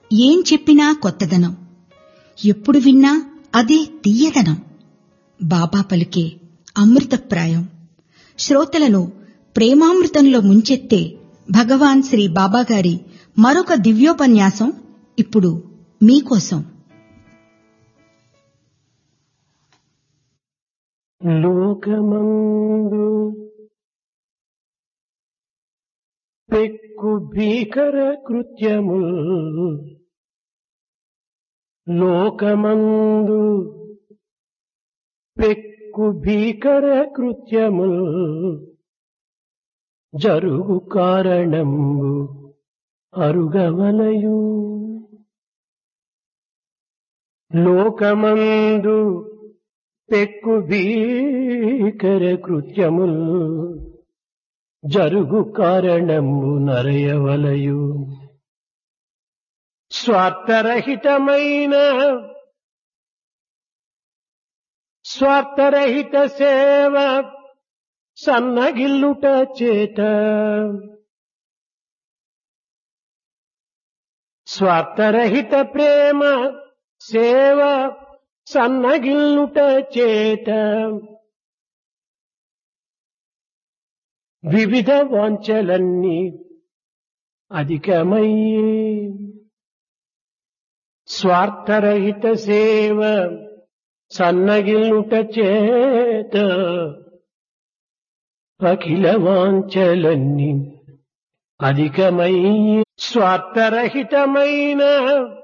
ఏం చెప్పినా కొత్తదనం ఎప్పుడు విన్నా అదే తీయదనం బాబా పలికే అమృతప్రాయం శ్రోతలను ప్రేమామృతంలో ముంచెత్తే భగవాన్ శ్రీ బాబాగారి మరొక దివ్యోపన్యాసం ఇప్పుడు మీకోసం లోకమందు పెక్కు భీకర కృత్యము లోకమందు పెక్కు భీకర కృత్యము జరుగు కారణంబు అరుగవలయు లోకమందు పెక్కు భీకర కృత్యముల్ జరుగు కారణము నరయవలయు స్వార్థరహితమైన స్వార్థరహిత సేవ సన్నగిల్లుట చేత స్వార్థరహిత ప్రేమ సేవ సన్నగిల్లుట చేత వివిధ వాంఛలన్నీ అధికమయ్యే స్వార్థరహిత సేవ సన్నగిల్లుట చేత అఖిల వాంఛలన్నీ అధికమయ్యే స్వార్థరహితమైన